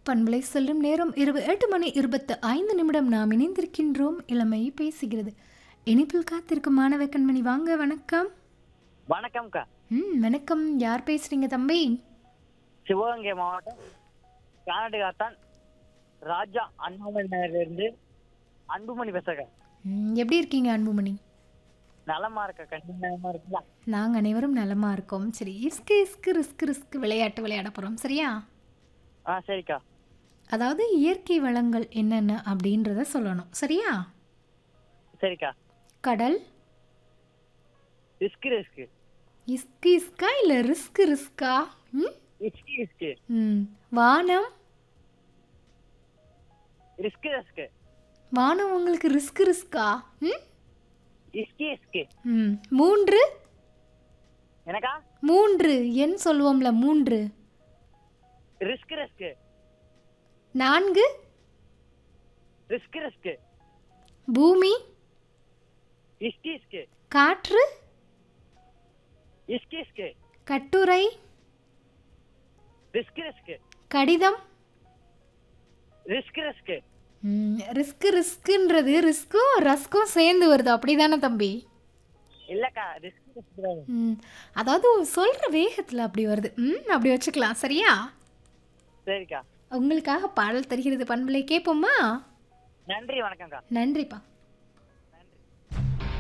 பண்பலை செல்லும் நேரம் இரவு எட்டு மணி இருபத்து ஐந்து நிமிடம் நாம் இணைந்திருக்கின்றோம் இளமை பேசுகிறது இனிப்பில் காத்திருக்கும் மாணவ கண்மணி வாங்க வணக்கம் வணக்கம்க்கா ம் வணக்கம் யார் பேசுறீங்க தம்பி சிவகங்கை மாவட்டம் கானடுகாத்தான் ராஜா அண்ணாமலை நகர்லேருந்து அன்புமணி பேசுகிறேன் ம், எப்படி இருக்கீங்க அன்புமணி நலமா இருக்க கண்டிப்பா நலமா இருக்குல்ல நாங்கள் அனைவரும் நலமா இருக்கோம் சரி இஸ்கு இஸ்கு ரிஸ்க் ரிஸ்க் விளையாட்டு விளையாட போகிறோம் சரியா ஆ சரிக்கா அதாவது இயற்கை வளங்கள் என்னென்ன அப்படின்றத சொல்லணும் சரியா சரிக்கா கடல் ரிஸ்க் ரிஸ்க் இஸ்கு இஸ்கா இல்லை ரிஸ்க் ரிஸ்கா ம் இஸ்கி இஸ்கு ம் வானம் ரிஸ்க் ரிஸ்க் வானம் உங்களுக்கு ரிஸ்க் ரிஸ்கா ம் இஸ்கி இஸ்கு ம் மூன்று எனக்கா மூன்று எண் சொல்லுவோம்ல மூன்று ரிஸ்க் ரிஸ்க் நான்கு ரிஸ்க் ரிஸ்க் பூமி இஸ்கி இஸ்கு காற்று இஸ்கி இஸ்கு கட்டுரை ரிஸ்க் ரிஸ்க் கடிதம் ரிஸ்க் ரிஸ்க் ம், ரிஸ்க் ரிஸ்க்குன்றது ரிஸ்க்கும் ரஸ்க்கும் சேர்ந்து வருது அப்படிதானே தம்பி இல்லக்கா ரிஸ்க் ரிஸ்க் தான் ம் அதாவது சொல்கிற வேகத்தில் அப்படி வருது ம் அப்படி வச்சுக்கலாம் சரியா சரிக்கா உங்களுக்காக பாடல் தருகிறது பண்பலை கேட்போமா நன்றி வணக்கம்க்கா நன்றிப்பா